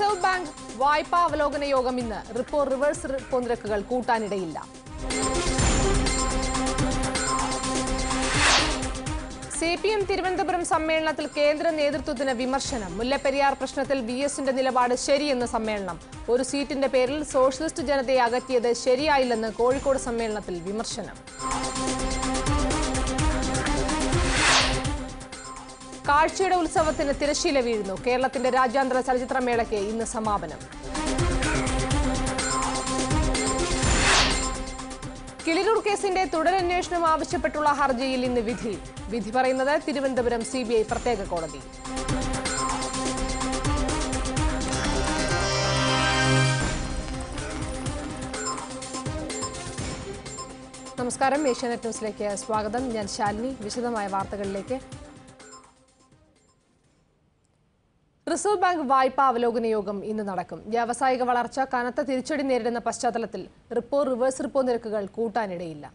reserve bank വായ്പാ അവലോകന യോഗം ഇന്ന് റിപ്പോ റിവേഴ്സ് റിപ്പോ നിരക്കുകൾ കൂട്ടാനിടയില്ല സി പി എം തിരുവനന്തപുരം സമ്മേളനത്തിൽ കേന്ദ്ര നേതൃത്വത്തിന് വിമർശനം മുല്ലപ്പെരിയാർ പ്രശ്നത്തിൽ വി എസിന്റെ നിലപാട് ശരിയെന്ന് സമ്മേളനം ഒരു സീറ്റിന്റെ പേരിൽ സോഷ്യലിസ്റ്റ് ജനതയെ അകറ്റിയത് ശരിയായില്ലെന്ന് കോഴിക്കോട് സമ്മേളനത്തിൽ വിമർശനം കാഴ്ചയുടെ ഉത്സവത്തിന് തിരശീല വീഴുന്നു കേരളത്തിന്റെ രാജ്യാന്തര ചലച്ചിത്രമേളയ്ക്ക് ഇന്ന് സമാപനം കിളിരൂർ കേസിന്റെ തുടരന്വേഷണം ആവശ്യപ്പെട്ടുള്ള ഹർജിയിൽ ഇന്ന് വിധി വിധി പറയുന്നത് തിരുവനന്തപുരം സി പ്രത്യേക കോടതി നമസ്കാരം ഏഷ്യാനെറ്റ് ന്യൂസിലേക്ക് സ്വാഗതം ഞാൻ ശാലിനി വിശദമായ വാർത്തകളിലേക്ക് റിസർവ് ബാങ്ക് വായ്പാ അവലോകന യോഗം ഇന്ന് നടക്കും വ്യാവസായിക വളർച്ച കനത്ത തിരിച്ചടി നേരിടുന്ന പശ്ചാത്തലത്തിൽ റിപ്പോ റിവേഴ്സ് റിപ്പോ നിരക്കുകൾ കൂട്ടാനിടയില്ല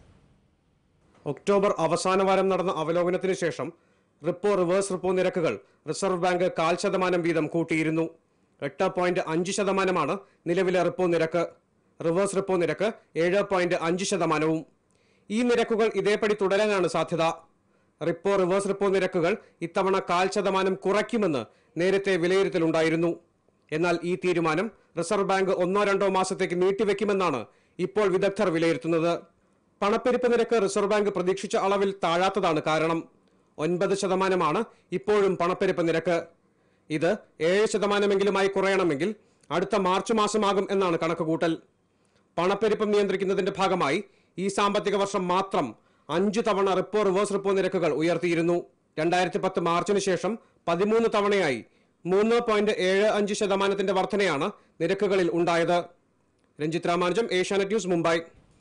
ഒക്ടോബർ അവസാന വാരം നടന്ന അവലോകനത്തിന് ശേഷം റിപ്പോ റിവേഴ്സ് റിപ്പോ നിരക്കുകൾ റിസർവ് ബാങ്ക് കാൽ ശതമാനം വീതം കൂട്ടിയിരുന്നു എട്ട് പോയിന്റ് അഞ്ച് ശതമാനമാണ് നിലവിലെ റിപ്പോ നിരക്ക് റിവേഴ്സ് റിപ്പോ നിരക്ക് ഏഴ് പോയിന്റ് അഞ്ച് ശതമാനവും ഈ നിരക്കുകൾ ഇതേപടി തുടരാനാണ് സാധ്യത റിപ്പോ റിവേഴ്സ് റിപ്പോ നിരക്കുകൾ ഇത്തവണ കാൽ ശതമാനം കുറയ്ക്കുമെന്ന് നേരത്തെ വിലയിരുത്തലുണ്ടായിരുന്നു എന്നാൽ ഈ തീരുമാനം റിസർവ് ബാങ്ക് ഒന്നോ രണ്ടോ മാസത്തേക്ക് നീട്ടിവെക്കുമെന്നാണ് ഇപ്പോൾ വിദഗ്ധർ വിലയിരുത്തുന്നത് പണപ്പെരുപ്പ് നിരക്ക് റിസർവ് ബാങ്ക് പ്രതീക്ഷിച്ച അളവിൽ താഴാത്തതാണ് കാരണം ഒൻപത് ശതമാനമാണ് ഇപ്പോഴും പണപ്പെരുപ്പ് നിരക്ക് ഇത് ഏഴ് ശതമാനമെങ്കിലുമായി കുറയണമെങ്കിൽ അടുത്ത മാർച്ച് മാസമാകും എന്നാണ് കണക്കുകൂട്ടൽ പണപ്പെരുപ്പം നിയന്ത്രിക്കുന്നതിന്റെ ഭാഗമായി ഈ സാമ്പത്തിക വർഷം മാത്രം അഞ്ചു തവണ റിപ്പോ റിവേഴ്സ് റിപ്പോ നിരക്കുകൾ ഉയർത്തിയിരുന്നു രണ്ടായിരത്തി പത്ത് മാർച്ചിന് ശേഷം പതിമൂന്ന് തവണയായി മൂന്ന് പോയിന്റ് ഏഴ് അഞ്ച് ശതമാനത്തിന്റെ വർധനയാണ് നിരക്കുകളിൽ ഉണ്ടായത് രഞ്ജിത് രാമാനുജം ഏഷ്യാനെറ്റ് ന്യൂസ് മുംബൈ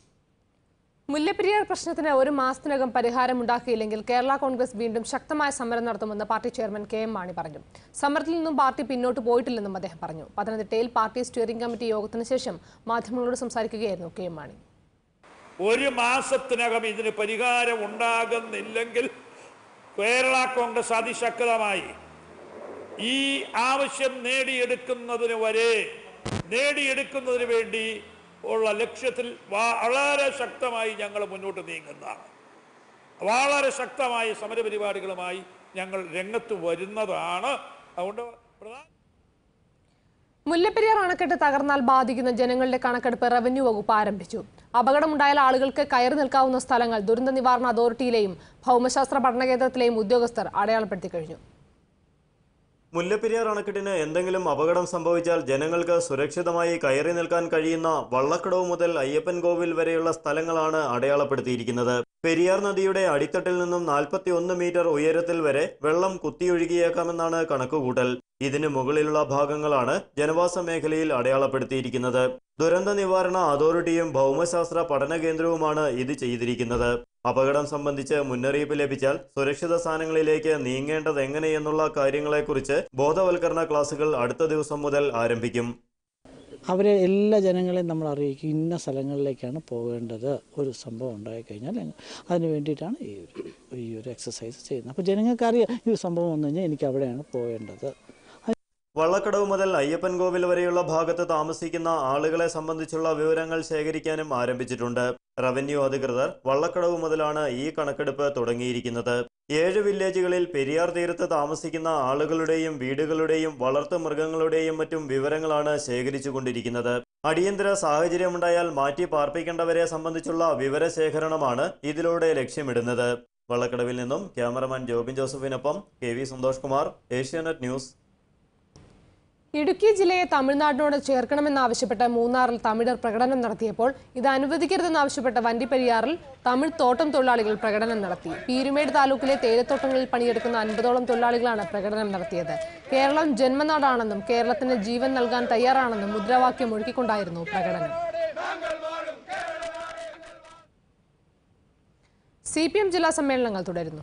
മുല്ലപ്പെരിയാർ പ്രശ്നത്തിന് ഒരു മാസത്തിനകം പരിഹാരമുണ്ടാക്കിയില്ലെങ്കിൽ കേരള കോൺഗ്രസ് വീണ്ടും ശക്തമായ സമരം നടത്തുമെന്ന് party chairman K M Mani പറഞ്ഞു സമരത്തിൽ നിന്നും പാർട്ടി പിന്നോട്ട് പോയിട്ടില്ലെന്നും അദ്ദേഹം പറഞ്ഞു പത്തനംതിട്ടയിൽ പാർട്ടി സ്റ്റിയറിംഗ് കമ്മിറ്റി യോഗത്തിന് ശേഷം മാധ്യമങ്ങളോട് സംസാരിക്കുകയായിരുന്നു കെ എം മാണി ഒരു മാസത്തിനകം ഇതിന് പരിഹാരം ഉണ്ടാകുന്നില്ലെങ്കിൽ കേരള കോൺഗ്രസ് അതിശക്തമായി ഈ ആവശ്യം നേടിയെടുക്കുന്നതിന് വരെ നേടിയെടുക്കുന്നതിന് വേണ്ടി ഉള്ള ലക്ഷ്യത്തിൽ വളരെ ശക്തമായി ഞങ്ങൾ മുന്നോട്ട് നീങ്ങുന്നതാണ് വളരെ ശക്തമായ സമരപരിപാടികളുമായി ഞങ്ങൾ രംഗത്ത് വരുന്നതാണ് അതുകൊണ്ട് പ്രധാന മുല്ലപ്പെരിയാർ അണക്കെട്ട് തകർന്നാൽ ബാധിക്കുന്ന ജനങ്ങളുടെ കണക്കെടുപ്പ് റവന്യൂ വകുപ്പ് ആരംഭിച്ചു അപകടമുണ്ടായാൽ ആളുകൾക്ക് കയറി നിൽക്കാവുന്ന സ്ഥലങ്ങൾ ദുരന്ത നിവാരണ അതോറിറ്റിയിലെയും ഭൗമശാസ്ത്ര പഠന കേന്ദ്രത്തിലെയും ഉദ്യോഗസ്ഥർ അടയാളപ്പെടുത്തി കഴിഞ്ഞു മുല്ലപ്പെരിയാർ അണക്കെട്ടിന് എന്തെങ്കിലും അപകടം സംഭവിച്ചാൽ ജനങ്ങൾക്ക് സുരക്ഷിതമായി കയറി നിൽക്കാൻ കഴിയുന്ന വള്ളക്കടവ് മുതൽ അയ്യപ്പൻ കോവിൽ വരെയുള്ള സ്ഥലങ്ങളാണ് അടയാളപ്പെടുത്തിയിരിക്കുന്നത് പെരിയാർ നദിയുടെ അടിത്തട്ടിൽ നിന്നും നാൽപ്പത്തി ഒന്ന് മീറ്റർ ഉയരത്തിൽ വരെ വെള്ളം കുത്തിയൊഴുകിയേക്കാമെന്നാണ് കണക്കുകൂട്ടൽ ഇതിന് മുകളിലുള്ള ഭാഗങ്ങളാണ് ജനവാസ മേഖലയിൽ അടയാളപ്പെടുത്തിയിരിക്കുന്നത് ദുരന്ത നിവാരണ അതോറിറ്റിയും ഭൗമശാസ്ത്ര പഠന കേന്ദ്രവുമാണ് ഇത് ചെയ്തിരിക്കുന്നത് അപകടം സംബന്ധിച്ച് മുന്നറിയിപ്പ് ലഭിച്ചാൽ സുരക്ഷിത സ്ഥാനങ്ങളിലേക്ക് നീങ്ങേണ്ടത് എങ്ങനെയെന്നുള്ള കാര്യങ്ങളെക്കുറിച്ച് ബോധവൽക്കരണ ക്ലാസുകൾ അടുത്ത ദിവസം മുതൽ ആരംഭിക്കും അവരെ എല്ലാ ജനങ്ങളെയും നമ്മൾ അറിയിക്കും ഇന്ന സ്ഥലങ്ങളിലേക്കാണ് പോകേണ്ടത് ഒരു സംഭവം ഉണ്ടായിക്കഴിഞ്ഞാൽ എങ്ങ- അതിന് വേണ്ടിയിട്ടാണ് ഈ ഒരു ഈ ഒരു എക്സസൈസ് ചെയ്യുന്നത് അപ്പോൾ ജനങ്ങൾക്ക് അറിയാം ഈ ഒരു സംഭവം വന്നു കഴിഞ്ഞാൽ എനിക്ക് അവിടെയാണ് പോകേണ്ടത് വള്ളക്കടവ് മുതൽ അയ്യപ്പൻ കോവിൽ വരെയുള്ള ഭാഗത്ത് താമസിക്കുന്ന ആളുകളെ സംബന്ധിച്ചുള്ള വിവരങ്ങൾ ശേഖരിക്കാനും ആരംഭിച്ചിട്ടുണ്ട് റവന്യൂ അധികൃതർ വള്ളക്കടവ് മുതലാണ് ഈ കണക്കെടുപ്പ് തുടങ്ങിയിരിക്കുന്നത് ഏഴ് വില്ലേജുകളിൽ പെരിയാർ തീരത്ത് താമസിക്കുന്ന ആളുകളുടെയും വീടുകളുടെയും വളർത്തു മൃഗങ്ങളുടെയും മറ്റും വിവരങ്ങളാണ് ശേഖരിച്ചുകൊണ്ടിരിക്കുന്നത് അടിയന്തര സാഹചര്യമുണ്ടായാൽ മാറ്റി പാർപ്പിക്കേണ്ടവരെ സംബന്ധിച്ചുള്ള വിവരശേഖരണമാണ് ഇതിലൂടെ ലക്ഷ്യമിടുന്നത് വള്ളക്കടവിൽ നിന്നും ക്യാമറമാൻ ജോബിൻ ജോസഫിനൊപ്പം K V Santhosh Kumar Asianet news Idukki ജില്ലയെ തമിഴ്നാടിനോട് ചേർക്കണമെന്നാവശ്യപ്പെട്ട് മൂന്നാറിൽ തമിഴർ പ്രകടനം നടത്തിയപ്പോൾ ഇത് അനുവദിക്കരുതെന്നാവശ്യപ്പെട്ട വണ്ടിപ്പെരിയാറിൽ തമിഴ് തോട്ടം തൊഴിലാളികൾ പ്രകടനം നടത്തി പീരുമേട് താലൂക്കിലെ തേയിലത്തോട്ടങ്ങളിൽ പണിയെടുക്കുന്ന അൻപതോളം തൊഴിലാളികളാണ് പ്രകടനം നടത്തിയത് കേരളം ജന്മനാടാണെന്നും കേരളത്തിന് ജീവൻ നൽകാൻ തയ്യാറാണെന്നും മുദ്രാവാക്യം ഒഴുക്കിക്കൊണ്ടായിരുന്നു പ്രകടനം സി പി എം ജില്ലാ സമ്മേളനങ്ങൾ തുടരുന്നു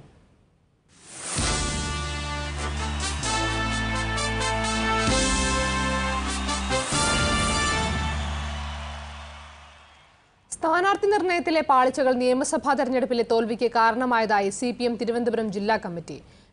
സ്ഥാനാർത്ഥി നിർണയത്തിലെ പാളിച്ചകൾ നിയമസഭാ തെരഞ്ഞെടുപ്പിലെ തോൽവിക്ക് കാരണമായതായി സി പി എം തിരുവനന്തപുരം ജില്ലാ കമ്മിറ്റി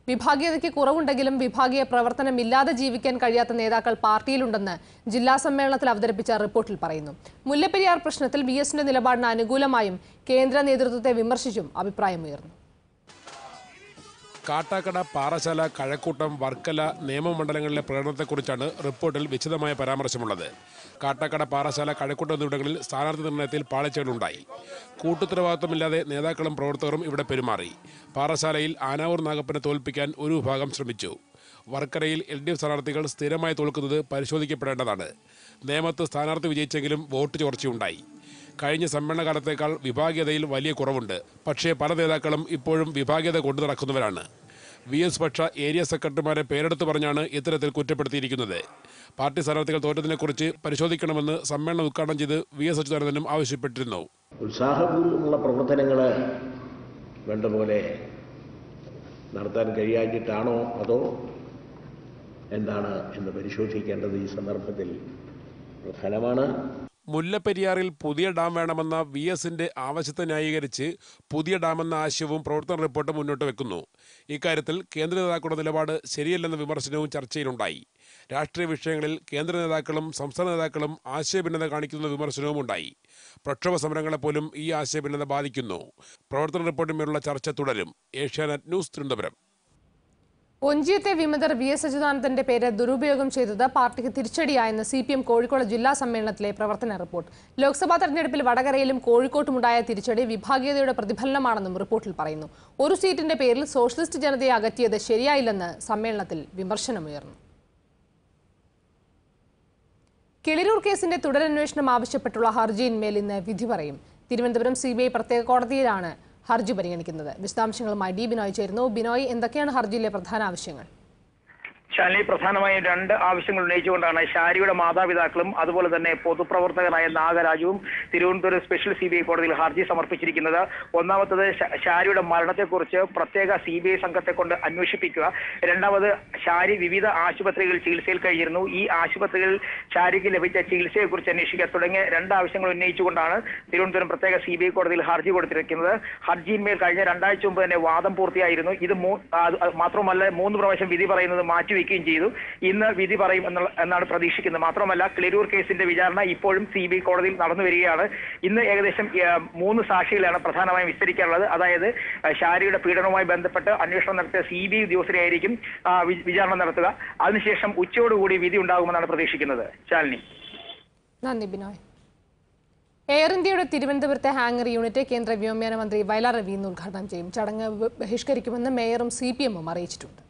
വിഭാഗീയതയ്ക്ക് കുറവുണ്ടെങ്കിലും വിഭാഗീയ പ്രവർത്തനമില്ലാതെ ജീവിക്കാൻ കഴിയാത്ത നേതാക്കൾ പാർട്ടിയിലുണ്ടെന്ന് ജില്ലാ സമ്മേളനത്തിൽ അവതരിപ്പിച്ച റിപ്പോർട്ടിൽ പറയുന്നു മുല്ലപ്പെരിയാർ പ്രശ്നത്തിൽ വി എസിന്റെ നിലപാടിന് അനുകൂലമായും കേന്ദ്ര നേതൃത്വത്തെ വിമർശിച്ചും അഭിപ്രായമുയർന്നു കാട്ടാക്കട പാറശാല കഴക്കൂട്ടം വർക്കല നിയമമണ്ഡലങ്ങളിലെ പ്രകടനത്തെക്കുറിച്ചാണ് റിപ്പോർട്ടിൽ വിശദമായ പരാമർശമുള്ളത് കാട്ടാക്കട പാറശാല കഴക്കൂട്ടം എന്നിവിടങ്ങളിൽ സ്ഥാനാർത്ഥി നിർണയത്തിൽ പാളിച്ചകളുണ്ടായി കൂട്ടുത്തരവാദിത്വമില്ലാതെ നേതാക്കളും പ്രവർത്തകരും ഇവിടെ പെരുമാറി പാറശാലയിൽ ആനാവൂർ നാഗപ്പനെ തോൽപ്പിക്കാൻ ഒരു വിഭാഗം ശ്രമിച്ചു വർക്കലയിൽ എൽ ഡി എഫ് സ്ഥാനാർത്ഥികൾ സ്ഥിരമായി തോൽക്കുന്നത് പരിശോധിക്കപ്പെടേണ്ടതാണ് നേമത്ത് സ്ഥാനാർത്ഥി വിജയിച്ചെങ്കിലും വോട്ട് ചോർച്ചയുണ്ടായി കഴിഞ്ഞ സമ്മേളനകാലത്തേക്കാൾ വിഭാഗീയതയിൽ വലിയ കുറവുണ്ട് പക്ഷേ പല നേതാക്കളും ഇപ്പോഴും വിഭാഗീയത കൊണ്ടു നടക്കുന്നവരാണ് വി എസ് പക്ഷ ഏരിയ സെക്രട്ടറിമാരെ പേരെടുത്തു പറഞ്ഞാണ് ഇത്തരത്തിൽ കുറ്റപ്പെടുത്തിയിരിക്കുന്നത് പാർട്ടി സ്ഥാനാർത്ഥികൾ തോറ്റതിനെക്കുറിച്ച് പരിശോധിക്കണമെന്ന് സമ്മേളനം ഉദ്ഘാടനം ചെയ്ത് വി എസ് അച്യുതാനന്ദനും ആവശ്യപ്പെട്ടിരുന്നു ഉത്സാഹപൂർവ്വമുള്ള പ്രവർത്തനങ്ങൾ വേണ്ട പോലെ നടത്താൻ കഴിയാഞ്ഞിട്ടാണോ അതോ എന്താണ് എന്ന് പരിശോധിക്കേണ്ടത് ഈ സന്ദർഭത്തിൽ പ്രധാനമാണ് മുല്ലപ്പെരിയാറിൽ പുതിയ ഡാം വേണമെന്ന വി എസിന്റെ ആവശ്യത്തെ ന്യായീകരിച്ച് പുതിയ ഡാമെന്ന ആശയവും പ്രവർത്തന റിപ്പോർട്ട് മുന്നോട്ട് വെക്കുന്നു ഇക്കാര്യത്തിൽ കേന്ദ്ര നേതാക്കളുടെ നിലപാട് ശരിയല്ലെന്ന വിമർശനവും ചർച്ചയിലുണ്ടായി രാഷ്ട്രീയ വിഷയങ്ങളിൽ കേന്ദ്ര നേതാക്കളും സംസ്ഥാന നേതാക്കളും ആശയഭിന്നത കാണിക്കുന്ന വിമർശനവും ഉണ്ടായി പ്രക്ഷോഭ സമരങ്ങളെപ്പോലും ഈ ആശയഭിന്നത ബാധിക്കുന്നു പ്രവർത്തന റിപ്പോർട്ടിന്മേലുള്ള ചർച്ച തുടരും ഏഷ്യാനെറ്റ് ന്യൂസ് തിരുവനന്തപുരം ഒഞ്ചിയത്തെ വിമതർ വി എസ് അച്യുതാനന്ദന്റെ പേര് ദുരുപയോഗം ചെയ്തത് പാർട്ടിക്ക് തിരിച്ചടിയായെന്ന് സി പി എം കോഴിക്കോട് ജില്ലാ സമ്മേളനത്തിലെ പ്രവർത്തന റിപ്പോർട്ട് ലോക്സഭാ തെരഞ്ഞെടുപ്പിൽ വടകരയിലും കോഴിക്കോട്ടുമുണ്ടായ തിരിച്ചടി വിഭാഗീയതയുടെ പ്രതിഫലനമാണെന്നും റിപ്പോർട്ടിൽ പറയുന്നു ഒരു സീറ്റിന്റെ പേരിൽ സോഷ്യലിസ്റ്റ് ജനതയെ അകറ്റിയത് ശരിയായില്ലെന്ന് സമ്മേളനത്തിൽ വിമർശനമുയർന്നു കിളിരൂർ കേസിന്റെ തുടരന്വേഷണം ആവശ്യപ്പെട്ടുള്ള ഹർജിയിന്മേൽ ഇന്ന് വിധി പറയും തിരുവനന്തപുരം സി പ്രത്യേക കോടതിയിലാണ് ഹർജി പരിഗണിക്കുന്നത് വിശദാംശങ്ങളുമായി ഡി ബിനോയ് ചേരുന്നു ബിനോയ് എന്തൊക്കെയാണ് ഹർജിയിലെ പ്രധാന ആവശ്യങ്ങൾ ശാലിനി പ്രധാനമായും രണ്ട് ആവശ്യങ്ങൾ ഉന്നയിച്ചുകൊണ്ടാണ് ഷാരിയുടെ മാതാപിതാക്കളും അതുപോലെ തന്നെ പൊതുപ്രവർത്തകനായ നാഗരാജുവും Thiruvananthapuram special C B I കോടതിയിൽ ഹർജി സമർപ്പിച്ചിരിക്കുന്നത് ഒന്നാമത്തത് ഷ- ഷാരിയുടെ മരണത്തെക്കുറിച്ച് പ്രത്യേക സി ബി ഐ സംഘത്തെ കൊണ്ട് അന്വേഷിപ്പിക്കുക രണ്ടാമത് ഷാരി വിവിധ ആശുപത്രികളിൽ ചികിത്സയിൽ കഴിഞ്ഞിരുന്നു ഈ ആശുപത്രികളിൽ ഷാരിക്ക് ലഭിച്ച ചികിത്സയെക്കുറിച്ച് അന്വേഷിക്കുക തുടങ്ങിയ രണ്ട് ആവശ്യങ്ങൾ ഉന്നയിച്ചുകൊണ്ടാണ് തിരുവനന്തപുരം പ്രത്യേക സി ബി ഐ കോടതിയിൽ ഹർജി കൊടുത്തിരിക്കുന്നത് ഹർജിയിന്മേൽ കഴിഞ്ഞ രണ്ടാഴ്ച മുമ്പ് തന്നെ വാദം പൂർത്തിയായിരുന്നു ഇത് മൂ അത് അത് മാത്രമല്ല മൂന്ന് പ്രാവശ്യം വിധി പറയുന്നത് മാറ്റിവെക്കുകയും ചെയ്തു ഇന്ന് വിധി പറയും എന്നുള്ള എന്നാണ് പ്രതീക്ഷിക്കുന്നത് മാത്രമല്ല ക്ലിരൂർ കേസിന്റെ വിചാരണ ഇപ്പോഴും സി ബി ഐ കോടതിയിൽ നടന്നു വരികയാണ് ഇന്ന് ഏകദേശം ഏഹ്, മൂന്ന് സാക്ഷികളാണ് പ്രധാനമായും വിസ്തരിക്കാനുള്ളത് അതായത് ഏഹ്, ഷാരിയുടെ പീഡനവുമായി ബന്ധപ്പെട്ട് അന്വേഷണം നടത്തിയ സി ബി ഐ ഉദ്യോഗസ്ഥരെയായിരിക്കും ആ, വി- വിചാരണ നടത്തുക അതിനുശേഷം ഉച്ചയോടുകൂടി വിധി ഉണ്ടാകുമെന്നാണ് പ്രതീക്ഷിക്കുന്നത് ശാലിനി നന്ദി ബിനോയ് എയർ ഇന്ത്യയുടെ തിരുവനന്തപുരത്തെ ഹാങ്ങർ യൂണിറ്റ് കേന്ദ്ര വ്യോമയാന മന്ത്രി വയലാർ രവി ഇന്ന് ഉദ്ഘാടനം ചെയ്യും ചടങ്ങ് ബ- ബഹിഷ്കരിക്കുമെന്ന് മേയറും സി പി എമ്മും അറിയിച്ചിട്ടുണ്ട്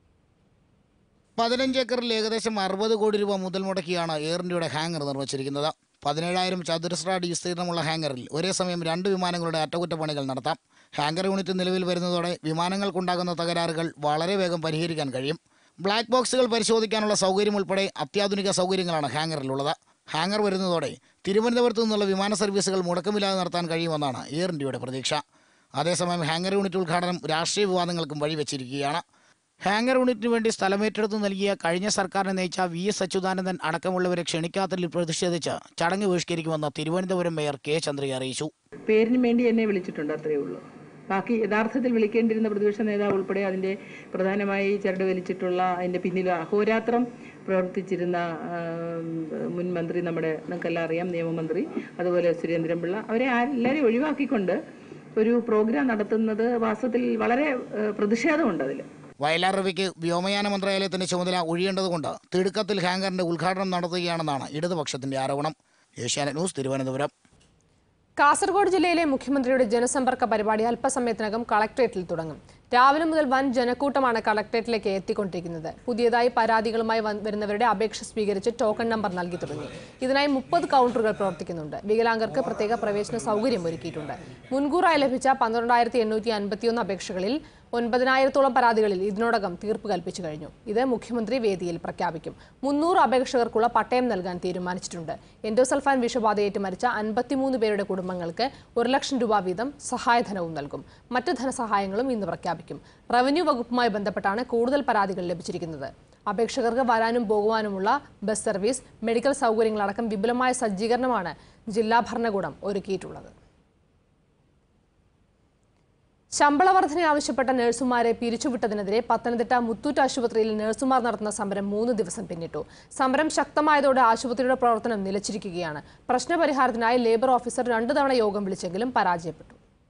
പതിനഞ്ച് ഏക്കറിൽ ഏകദേശം അറുപത് കോടി രൂപ മുതൽ മുടക്കിയാണ് എയർ ഇന്ത്യയുടെ ഹാങ്ങർ നിർമ്മിച്ചിരിക്കുന്നത് പതിനേഴായിരം ചതുരശ്ര അടി വിസ്തീർണമുള്ള ഹാങ്ങറിൽ ഒരേ സമയം രണ്ട് വിമാനങ്ങളുടെ അറ്റകുറ്റപ്പണികൾ നടത്താം ഹാങ്കർ യൂണിറ്റ് നിലവിൽ വരുന്നതോടെ വിമാനങ്ങൾക്കുണ്ടാകുന്ന തകരാറുകൾ വളരെ വേഗം പരിഹരിക്കാൻ കഴിയും ബ്ലാക്ക് ബോക്സുകൾ പരിശോധിക്കാനുള്ള സൗകര്യം ഉൾപ്പെടെ അത്യാധുനിക സൗകര്യങ്ങളാണ് ഹാങ്ങറിലുള്ളത് ഹാങ്ങർ വരുന്നതോടെ തിരുവനന്തപുരത്തു നിന്നുള്ള വിമാന സർവീസുകൾ മുടക്കമില്ലാതെ നടത്താൻ കഴിയുമെന്നാണ് എയർ ഇന്ത്യയുടെ പ്രതീക്ഷ അതേസമയം ഹാങ്ങർ യൂണിറ്റ് ഉദ്ഘാടനം രാഷ്ട്രീയ വിവാദങ്ങൾക്കും വഴിവെച്ചിരിക്കുകയാണ് ഹാങ്ങർ യൂണിറ്റിന് വേണ്ടി സ്ഥലമേറ്റെടുത്ത് നൽകിയ കഴിഞ്ഞ സർക്കാരിനെ നയിച്ച വി എസ് അച്യുതാനന്ദൻ അടക്കമുള്ളവരെ ക്ഷണിക്കാത്തതിൽ പ്രതിഷേധിച്ച് ചടങ്ങ് ബഹിഷ്കരിക്കുമെന്ന് തിരുവനന്തപുരം മേയർ കെ ചന്ദ്രയെ അറിയിച്ചു പേരിന് വേണ്ടി എന്നെ വിളിച്ചിട്ടുണ്ട് അത്രയേ ഉള്ളൂ ബാക്കി യഥാർത്ഥത്തിൽ വിളിക്കേണ്ടിരുന്ന പ്രതിപക്ഷ നേതാവ് ഉൾപ്പെടെ അതിൻ്റെ പ്രധാനമായി ചരട് വലിച്ചിട്ടുള്ള അതിൻ്റെ പിന്നിൽ അഹോരാത്രം പ്രവർത്തിച്ചിരുന്ന ആ, മുൻ മന്ത്രി നമ്മുടെ നമുക്കെല്ലാം അറിയാം നിയമമന്ത്രി അതുപോലെ സുരേന്ദ്രൻപിള്ള അവരെ ആ- എല്ലാവരെയും ഒഴിവാക്കിക്കൊണ്ട് ഒരു പ്രോഗ്രാം നടത്തുന്നത് വാസ്തവത്തിൽ വളരെ ആ, പ്രതിഷേധമുണ്ട് അതിൽ വയലാർ രവിക്ക് വ്യോമയാന മന്ത്രാലയത്തിന്റെ ചുമതല ഒഴിയേണ്ടതുകൊണ്ട് തിടുക്കത്തിൽ ഹാങ്കറിന്റെ ഉദ്ഘാടനം നടത്തുകയാണെന്നാണ് ഇടതുപക്ഷത്തിന്റെ ആരോപണം ഏഷ്യാനെറ്റ് ന്യൂസ് തിരുവനന്തപുരം കാസർഗോഡ് ജില്ലയിലെ മുഖ്യമന്ത്രിയുടെ ജനസമ്പർക്ക പരിപാടി അല്പസമയത്തിനകം കളക്ട്രേറ്റിൽ തുടങ്ങും രാവിലെ മുതൽ വൻ ജനക്കൂട്ടമാണ് കളക്ട്രേറ്റിലേക്ക് എത്തിക്കൊണ്ടിരിക്കുന്നത് പുതിയതായി പരാതികളുമായി വന്ന് വരുന്നവരുടെ അപേക്ഷ സ്വീകരിച്ച് ടോക്കൺ നമ്പർ നൽകി തുടങ്ങി ഇതിനായി മുപ്പത് കൗണ്ടറുകൾ പ്രവർത്തിക്കുന്നുണ്ട് വികലാംഗർക്ക് പ്രത്യേക പ്രവേശന സൗകര്യം ഒരുക്കിയിട്ടുണ്ട് മുൻകൂറായി ലഭിച്ച പന്ത്രണ്ടായിരത്തി എണ്ണൂറ്റി അൻപത്തിയൊന്ന് അപേക്ഷകളിൽ ഒൻപതിനായിരത്തോളം പരാതികളിൽ ഇതിനോടകം തീർപ്പ് കൽപ്പിച്ചു കഴിഞ്ഞു ഇത് മുഖ്യമന്ത്രി വേദിയിൽ പ്രഖ്യാപിക്കും മുന്നൂറ് അപേക്ഷകർക്കുള്ള പട്ടയം നൽകാൻ തീരുമാനിച്ചിട്ടുണ്ട് എൻഡോസൾഫാൻ വിഷബാധയേറ്റ് മരിച്ച അൻപത്തിമൂന്ന് പേരുടെ കുടുംബങ്ങൾക്ക് ഒരു ലക്ഷം രൂപ വീതം സഹായധനവും നൽകും മറ്റ് ധനസഹായങ്ങളും ഇന്ന് പ്രഖ്യാപിക്കും റവന്യൂ വകുപ്പുമായി ബന്ധപ്പെട്ടാണ് കൂടുതൽ പരാതികൾ ലഭിച്ചിരിക്കുന്നത് അപേക്ഷകർക്ക് വരാനും പോകുവാനുമുള്ള ബസ് സർവീസ് മെഡിക്കൽ സൗകര്യങ്ങളടക്കം വിപുലമായ സജ്ജീകരണമാണ് ജില്ലാ ഭരണകൂടം ഒരുക്കിയിട്ടുള്ളത് ശമ്പള വർധന ആവശ്യപ്പെട്ട നഴ്സുമാരെ പിരിച്ചുവിട്ടതിനെതിരെ പത്തനംതിട്ട മുത്തൂറ്റ് ആശുപത്രിയിൽ നഴ്സുമാർ നടത്തുന്ന സമരം മൂന്ന് ദിവസം പിന്നിട്ടു സമരം ശക്തമായതോടെ ആശുപത്രിയുടെ പ്രവർത്തനം നിലച്ചിരിക്കുകയാണ് പ്രശ്നപരിഹാരത്തിനായി ലേബർ ഓഫീസർ രണ്ടു തവണ യോഗം വിളിച്ചെങ്കിലും പരാജയപ്പെട്ടു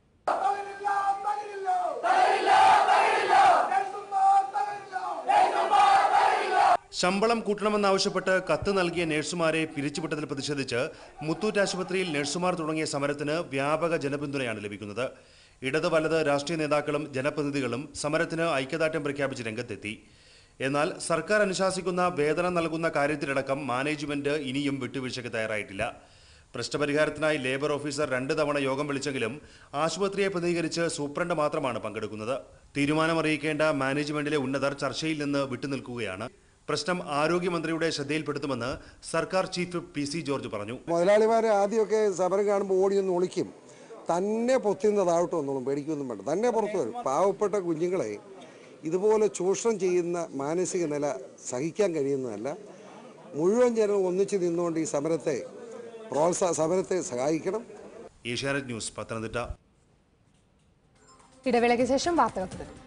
ശമ്പളം കൂട്ടണമെന്നാവശ്യപ്പെട്ട് കത്ത് നൽകിയ നഴ്സുമാരെ പിരിച്ചുവിട്ടതിൽ പ്രതിഷേധിച്ച് മുത്തൂറ്റ് ആശുപത്രിയിൽ നഴ്സുമാർ തുടങ്ങിയ സമരത്തിന് വ്യാപക ജനപിന്തുണയാണ് ലഭിക്കുന്നത് ഇടത് വലത് രാഷ്ട്രീയ നേതാക്കളും ജനപ്രതിനിധികളും സമരത്തിന് ഐക്യദാർഢ്യം പ്രഖ്യാപിച്ച് രംഗത്തെത്തി എന്നാൽ സർക്കാർ അനുശാസിക്കുന്ന വേതനം നൽകുന്ന കാര്യത്തിലടക്കം മാനേജ്മെന്റ് ഇനിയും വിട്ടുവീഴ്ചയ്ക്ക് തയ്യാറായിട്ടില്ല പ്രശ്നപരിഹാരത്തിനായി ലേബർ ഓഫീസർ രണ്ട് തവണ യോഗം വിളിച്ചെങ്കിലും ആശുപത്രിയെ പ്രതിനിധീകരിച്ച് സൂപ്രണ്ട് മാത്രമാണ് പങ്കെടുക്കുന്നത് തീരുമാനമറിയിക്കേണ്ട മാനേജ്മെന്റിലെ ഉന്നതർ ചർച്ചയിൽ നിന്ന് വിട്ടുനിൽക്കുകയാണ് പ്രശ്നം ആരോഗ്യമന്ത്രിയുടെ ശ്രദ്ധയിൽപ്പെടുത്തുമെന്ന് സർക്കാർ ചീഫ് പി സി ജോർജ് പറഞ്ഞു മുതലാളിമാരെ ആദ്യമൊക്കെ സമരം കാണുമ്പോൾ ഓടി ഒന്ന് ഒളിക്കും തന്നെ പൊത്തിന്ന് താഴോട്ട് വന്നോളും പേടിക്കൊന്നും വേണ്ട തന്നെ പുറത്തു വരും പാവപ്പെട്ട കുഞ്ഞുങ്ങളെ ഇതുപോലെ ചൂഷണം ചെയ്യുന്ന മാനസിക നില സഹിക്കാൻ കഴിയുന്നതല്ല മുഴുവൻ ജനം ഒന്നിച്ച് നിന്നുകൊണ്ട് ഈ സമരത്തെ പ്രോത്സാഹ സമരത്തെ സഹായിക്കണം ഏഷ്യാനെറ്റ് ന്യൂസ് പത്തനംതിട്ട ഇടവേളയ്ക്ക് ശേഷം വാർത്തകൾ തുടരും